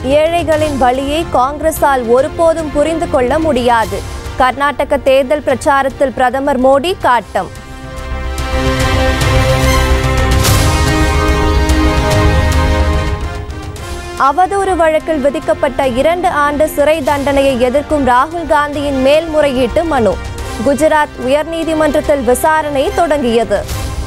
ஏழைகளின் வழியை காங்கிரசால் ஒருபோதும் புரிந்து கொள்ள முடியாது கர்நாடக தேர்தல் பிரச்சாரத்தில் பிரதமர் மோடி காட்டம் அவதூறு வழக்கில் விதிக்கப்பட்ட இரண்டு ஆண்டு சிறை தண்டனையை எதிர்க்கும் ராகுல் காந்தியின் மேல்முறையீட்டு மனு குஜராத் உயர்நீதிமன்றத்தில் விசாரணை தொடங்கியது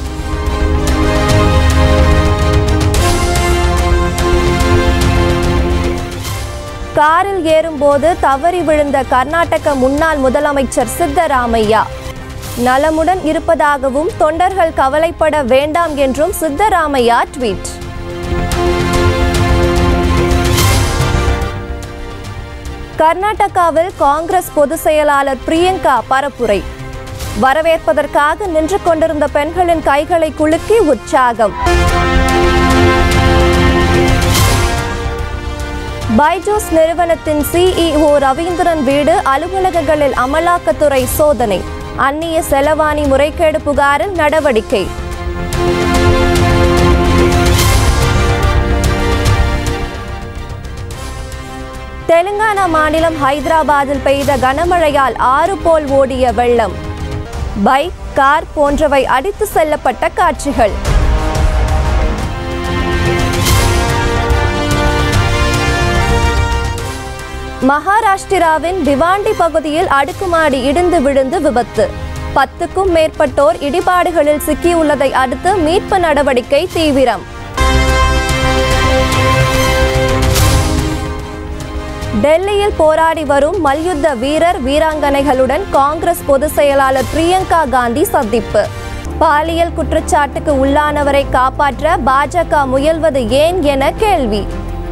காரில் ஏறும்போது தவறி விழுந்த கர்நாடக முன்னாள் முதலமைச்சர் சித்தராமையா நலமுடன் இருப்பதாகவும் தொண்டர்கள் கவலைப்பட வேண்டாம் என்றும் சித்தராமையா ட்வீட் கர்நாடகாவில் காங்கிரஸ் பொதுச் செயலாளர் பிரியங்கா பரப்புரை வரவேற்பதற்காக நின்று கொண்டிருந்த பெண்களின் கைகளை குலுக்கி உற்சாகம் பைஜூஸ் நிறுவனத்தின் சிஇஓ ரவீந்திரன் வீடு அலுவலகங்களில் அமலாக்கத்துறை சோதனை அந்நிய செலவாணி முறைகேடு புகாரில் நடவடிக்கை தெலுங்கானா மாநிலம் ஹைதராபாத்தில் பெய்த கனமழையால் ஆறு போல் ஓடிய வெள்ளம் பைக் கார் போன்றவை அடித்து செல்லப்பட்ட காட்சிகள் மகாராஷ்டிராவின் பிவாண்டி பகுதியில் அடுக்குமாடி இடிந்து விழுந்து விபத்து பத்துக்கும் மேற்பட்டோர் இடிபாடுகளில் சிக்கியுள்ளதை அடுத்து மீட்பு நடவடிக்கை தீவிரம் டெல்லியில் போராடி வரும் மல்யுத்த வீரர் வீராங்கனைகளுடன் காங்கிரஸ் பொதுச் செயலாளர் பிரியங்கா காந்தி சந்திப்பு பாலியல் குற்றச்சாட்டுக்கு உள்ளானவரை காப்பாற்ற பாஜக முயல்வது ஏன் என கேள்வி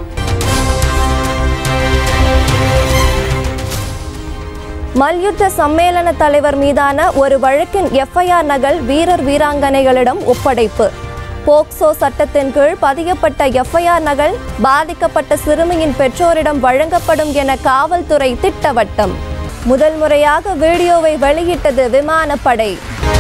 மல்யுத்த சம்மேளன தலைவர் மீதான ஒரு வழக்கின் எஃப்ஐஆர் நகல் வீரர் வீராங்கனைகளிடம் ஒப்படைப்பு போக்சோ சட்டத்தின் கீழ் பதியப்பட்ட எஃப்ஐஆர் நகல் பாதிக்கப்பட்ட சிறுமியின் பெற்றோரிடம் வழங்கப்படும் என காவல்துறை திட்டவட்டம் முதல் முறையாக வீடியோவை வெளியிட்டது விமானப்படை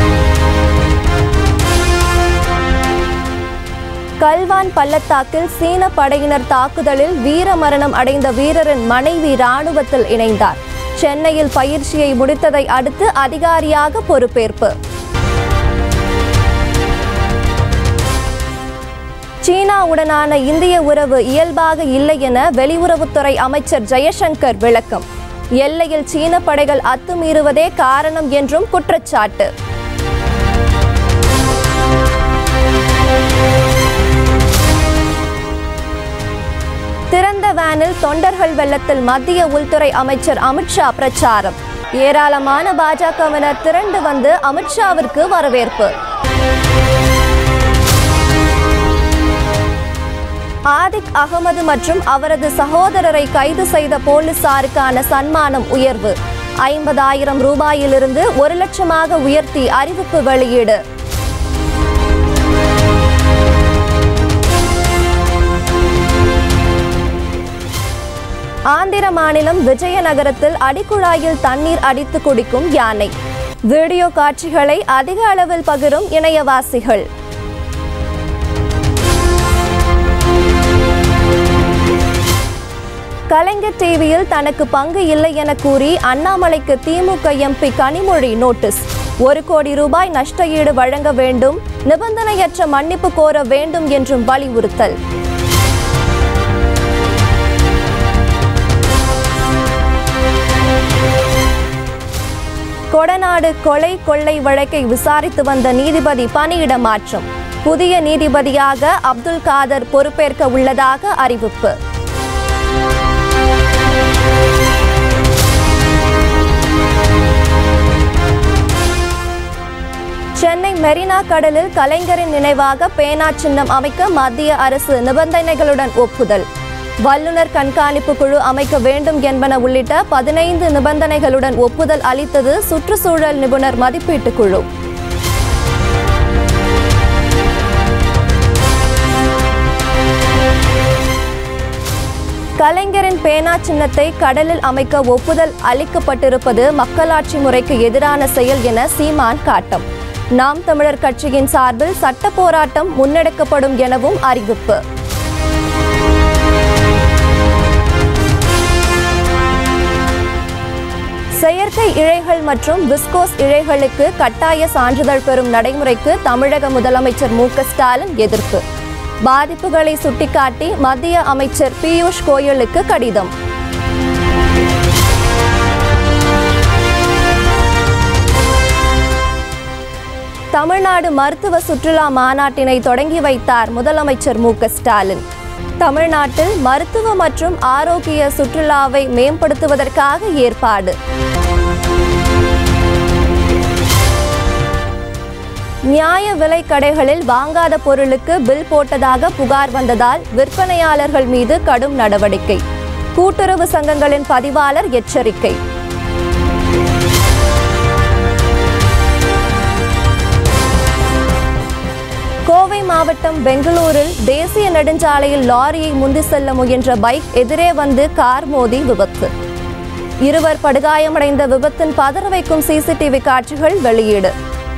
கல்வான் பள்ளத்தாக்கில் சீன படையினர் தாக்குதலில் வீரமரணம் அடைந்த வீரரின் மனைவி ராணுவத்தில் இணைந்தார் சென்னையில் பயிற்சியை முடித்ததை அடுத்து அதிகாரியாக பொறுப்பேற்பு சீனாவுடனான இந்திய உறவு இயல்பாக இல்லை என வெளியுறவுத்துறை அமைச்சர் ஜெயசங்கர் விளக்கம் எல்லையில் சீன படைகள் அத்துமீறுவதே காரணம் என்றும் குற்றச்சாட்டு திறந்த வேனில் தொண்டர்கள் வெள்ளத்தில் மத்திய உள்துறை அமைச்சர் அமித்ஷா பிரச்சாரம் ஏராளமான பாஜகவினர் திரண்டு வந்து அமித்ஷாவிற்கு வரவேற்பு ஆதிக் அகமது மற்றும் அவரது சகோதரரை கைது செய்த போலீசாருக்கான சன்மானம் உயர்வு ஐம்பதாயிரம் ரூபாயிலிருந்து ஒரு லட்சமாக உயர்த்தி அறிவிப்பு வெளியீடு ஆந்திர மாநிலம் விஜயநகரத்தில் அடிக்குழாயில் தண்ணீர் அடித்து குடிக்கும் யானை வீடியோ காட்சிகளை அதிக அளவில் பகிரும் இணையவாசிகள் கலைஞர் டிவியில் தனக்கு பங்கு இல்லை என கூறி அண்ணாமலைக்கு திமுக எம்பி கனிமொழி நோட்டீஸ் ஒரு கோடி ரூபாய் நஷ்ட ஈடு வழங்க வேண்டும் நிபந்தனையற்ற மன்னிப்பு கோர வேண்டும் என்றும் வலியுறுத்தல் கொடநாடு கொலை கொள்ளை வழக்கை விசாரித்து வந்த நீதிபதி பணியிட மாற்றம் புதிய நீதிபதியாக அப்துல் காதர் பொறுப்பேற்க உள்ளதாக அறிவிப்பு சென்னை மெரினா கடலில் கலைஞரின் நினைவாக பேனா சின்னம் அமைக்க மத்திய அரசு நிபந்தனைகளுடன் ஒப்புதல் வல்லுநர் கண்காணிப்பு குழு அமைக்க வேண்டும் என்பன உள்ளிட்ட பதினைந்து நிபந்தனைகளுடன் ஒப்புதல் அளித்தது சுற்றுச்சூழல் நிபுணர் மதிப்பீட்டு குழு கலைஞரின் பேனா சின்னத்தை கடலில் அமைக்க ஒப்புதல் அளிக்கப்பட்டிருப்பது மக்களாட்சி முறைக்கு எதிரான செயல் என சீமான் காட்டம் நாம் தமிழர் கட்சியின் சார்பில் சட்ட போராட்டம் முன்னெடுக்கப்படும் எனவும் அறிவிப்பு செயற்கை இழைகள் மற்றும் விஸ்கோஸ் இழைகளுக்கு கட்டாய சான்றிதழ் பெறும் நடைமுறைக்கு தமிழக முதலமைச்சர் மு க ஸ்டாலின் எதிர்ப்பு பாதிப்புகளை சுட்டிக்காட்டி மத்திய அமைச்சர் பியூஷ் கோயலுக்கு கடிதம் தமிழ்நாடு மருத்துவ சுற்றுலா மாநாட்டினை தொடங்கி வைத்தார் முதலமைச்சர் மு க ஸ்டாலின் தமிழ்நாட்டில் மருத்துவ மற்றும் ஆரோக்கிய சுற்றுலாவை மேம்படுத்துவதற்காக ஏற்பாடு நியாய விலை கடைகளில் வாங்காத பொருளுக்கு பில் போட்டதாக புகார் வந்ததால் விற்பனையாளர்கள் மீது கடும் நடவடிக்கை கூட்டுறவு சங்கங்களின் பதிவாளர் எச்சரிக்கை கோவை மாவட்டம் பெங்களூரில் தேசிய நெடுஞ்சாலையில் லாரியை முந்தி செல்ல முயன்ற பைக் எதிரே வந்து கார் மோதி விபத்து இருவர் படுகாயமடைந்த விபத்தின் பதற வைக்கும் சிசிடிவி காட்சிகள் வெளியீடு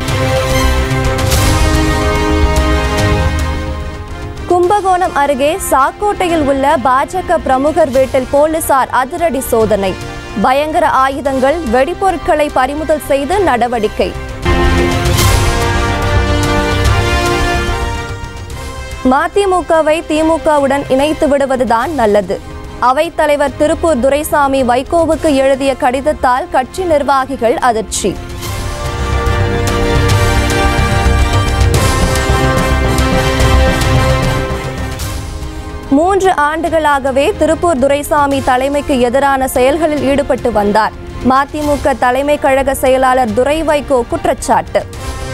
கும்பகோணம் அருகே சாக்கோட்டையில் உள்ள பாஜக பிரமுகர் வீட்டில் போலீசார் அதிரடி சோதனை பயங்கர ஆயுதங்கள் வெடிபொருட்களை பறிமுதல் செய்து நடவடிக்கை மதிமுகவை திமுகவுடன் இணைத்து விடுவதுதான் நல்லது அவைத்தலைவர் திருப்பூர் துரைசாமி வைகோவுக்கு எழுதிய கடிதத்தால் கட்சி நிர்வாகிகள் அதிர்ச்சி மூன்று ஆண்டுகளாகவே திருப்பூர் துரைசாமி தலைமைக்கு எதிரான செயல்களில் ஈடுபட்டு வந்தார் மதிமுக தலைமை கழக செயலாளர் துரை வைகோ குற்றச்சாட்டு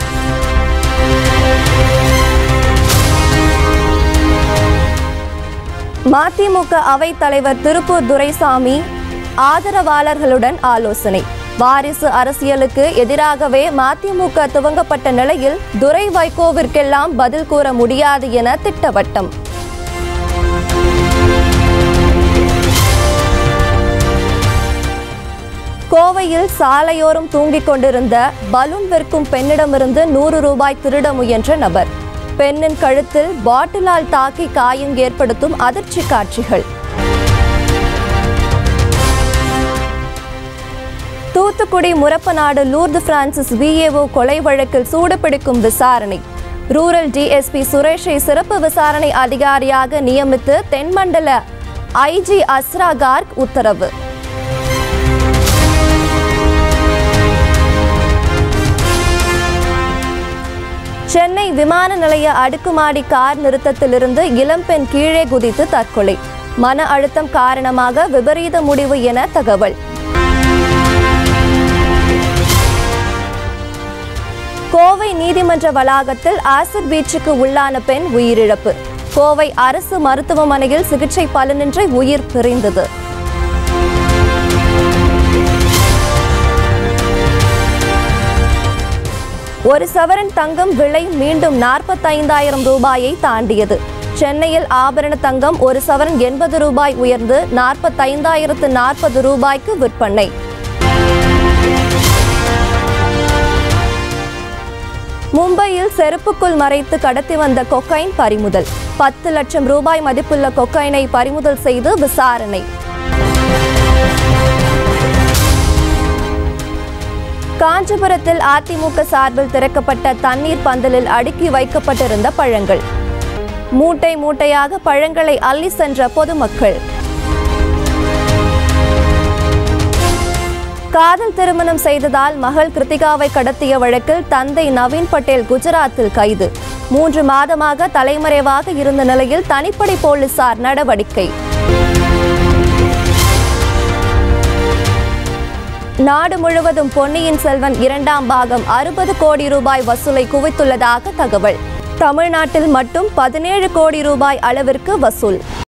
மதிமுக அவைத் தலைவர் திருப்பூர் துரைசாமி ஆதரவாளர்களுடன் ஆலோசனை வாரிசு அரசியலுக்கு எதிராகவே மதிமுக துவங்கப்பட்ட நிலையில் துரை வைகோவிற்கெல்லாம் பதில் கூற முடியாது என திட்டவட்டம் கோவையில் சாலையோரம் தூங்கிக் கொண்டிருந்த பலூன் விற்கும் பெண்ணிடமிருந்து நூறு ரூபாய் திருட முயன்ற நபர் பெண்ணின் கழுத்தில் பாட்டிலால் தாக்கி காயம் ஏற்படுத்தும் அதிர்ச்சி காட்சிகள் தூத்துக்குடி முரப்பநாடு லூர்து பிரான்சிஸ் விஏஓ கொலை வழக்கில் சூடுபிடிக்கும் விசாரணை ரூரல் டிஎஸ்பி சுரேஷை சிறப்பு விசாரணை அதிகாரியாக நியமித்து தென்மண்டல ஐஜி அஸ்ரா கார்க் உத்தரவு சென்னை விமான நிலைய அடுக்குமாடி கார் நிறுத்தத்திலிருந்து இளம்பெண் கீழே குதித்து தற்கொலை மன அழுத்தம் காரணமாக விபரீத முடிவு என தகவல் கோவை நீதிமன்ற வளாகத்தில் ஆசிட் பீச்சுக்கு உள்ளான பெண் உயிரிழப்பு கோவை அரசு மருத்துவமனையில் சிகிச்சை பலனின்றி உயிர் பிரிந்தது ஒரு சவரன் தங்கம் விலை மீண்டும் நாற்பத்தைந்தாயிரம் ரூபாயை தாண்டியது சென்னையில் ஆபரண தங்கம் ஒரு சவரன் எண்பது ரூபாய் உயர்ந்து நாற்பத்தைந்தாயிரத்து நாற்பது ரூபாய்க்கு விற்பனை மும்பையில் செருப்புக்குள் மறைத்து கடத்தி வந்த கொக்கைன் பறிமுதல் பத்து லட்சம் ரூபாய் மதிப்புள்ள கொக்கைனை பறிமுதல் செய்து விசாரணை காஞ்சிபுரத்தில் அதிமுக சார்பில் திறக்கப்பட்ட தண்ணீர் பந்தலில் அடுக்கி வைக்கப்பட்டிருந்த பழங்கள் மூட்டை மூட்டையாக பழங்களை அள்ளி சென்ற பொதுமக்கள் காதல் திருமணம் செய்ததால் மகள் கிருத்திகாவை கடத்திய வழக்கில் தந்தை நவீன் பட்டேல் குஜராத்தில் கைது மூன்று மாதமாக தலைமறைவாக இருந்த நிலையில் தனிப்படை போலீசார் நடவடிக்கை நாடு முழுவதும் பொன்னியின் செல்வன் இரண்டாம் பாகம் அறுபது கோடி ரூபாய் வசூலை குவித்துள்ளதாக தகவல் தமிழ்நாட்டில் மட்டும் பதினேழு கோடி ரூபாய் அளவிற்கு வசூல்